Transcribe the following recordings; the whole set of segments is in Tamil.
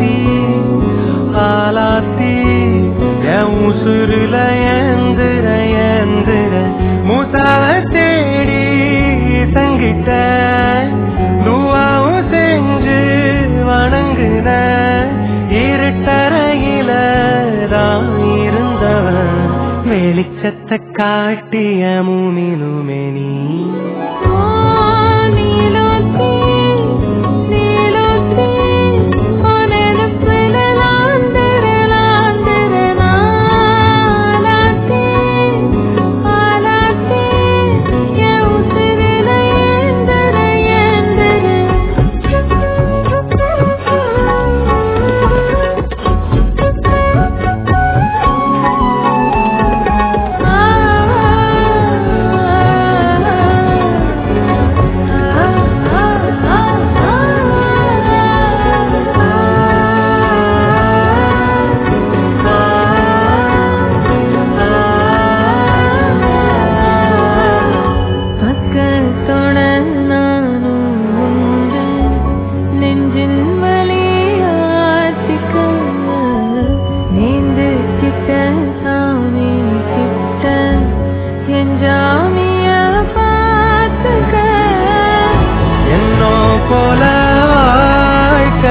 ஆலாத்தி ஆலாத்தி என் உசுருல ஏந்திர ஏந்திர மூசாவ தேடி தங்கிட்ட துவாவும் செஞ்சு வணங்குன இருட்டறையில தான் இருந்தவன் வெளிச்சத்தை காட்டிய மூமினுமே நீ நீலோத்தி நீலோத்தி உனதுல லாந்தர லாந்தர நாலாத்தி ஆலாத்தி என் உசுரில ஏந்தர பக்கத்தோட நானும் உண்டு நெஞ்சின் வழியாட்டிக்க நீந்து கிட்ட சாமி கிட்ட என் ஜாமிய பார்த்துக்க என்னோ போல வாழ்க்க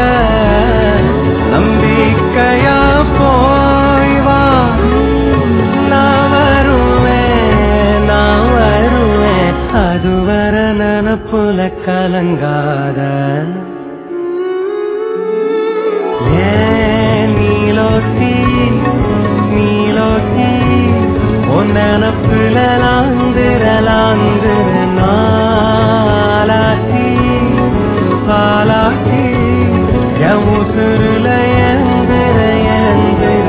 நம்பிக்கையா போய் வா நான் வருவேன் நான் வருவேன் அதுவர நினப்புல கலங்காத ஏன் நீலோத்தி நீலோத்தி உன் நினப்புல லாந்திர லாந்திர நாளாத்தி பாலாத்தி என் உசுருல எந்திர எந்திர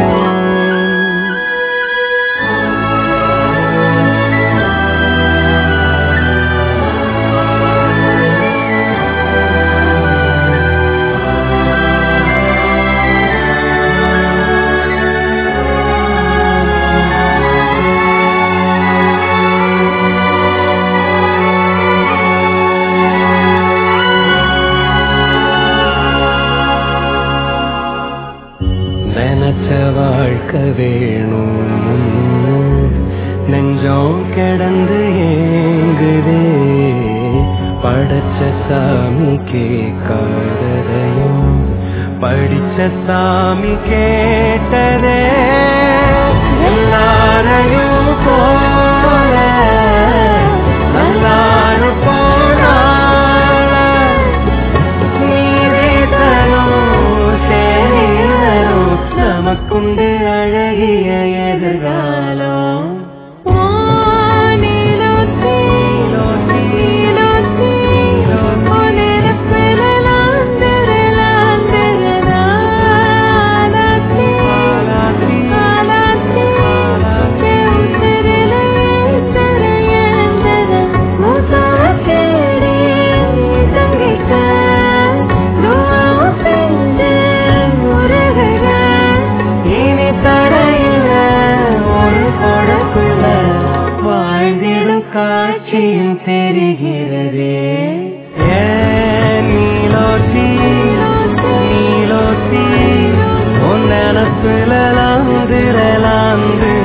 நினைச்ச வாழ்க்கை வேணும் நெஞ்சம் கிடந்து ஏங்குதே படைச்ச சாமி கேட்காததையும் படிச்ச சாமி கேட்டதே எல்லாரையும் போல நல்லாரும் போனால நீதேசனும் சேரிதனும் நமக்குண்டு அழகிய எதிர்காலம் ஓ நீலோத்தி நீலோத்தி உனதுல லாந்தர லாந்தர நாலாத்தி ஆலாத்தி என் உசுரில ஏந்தர ஏந்தர மூசாவ தேடி தங்கிட்ட துவாவும் செஞ்சு உருகுக இனி தரையில ஒரு கொடக்குள்ள வாழ்ந்திடும் காட்சியும் தெரிகிறதே ஏன் நீலோத்தி நீலோத்தி உன் நினப்புல லாந்திர லாந்திர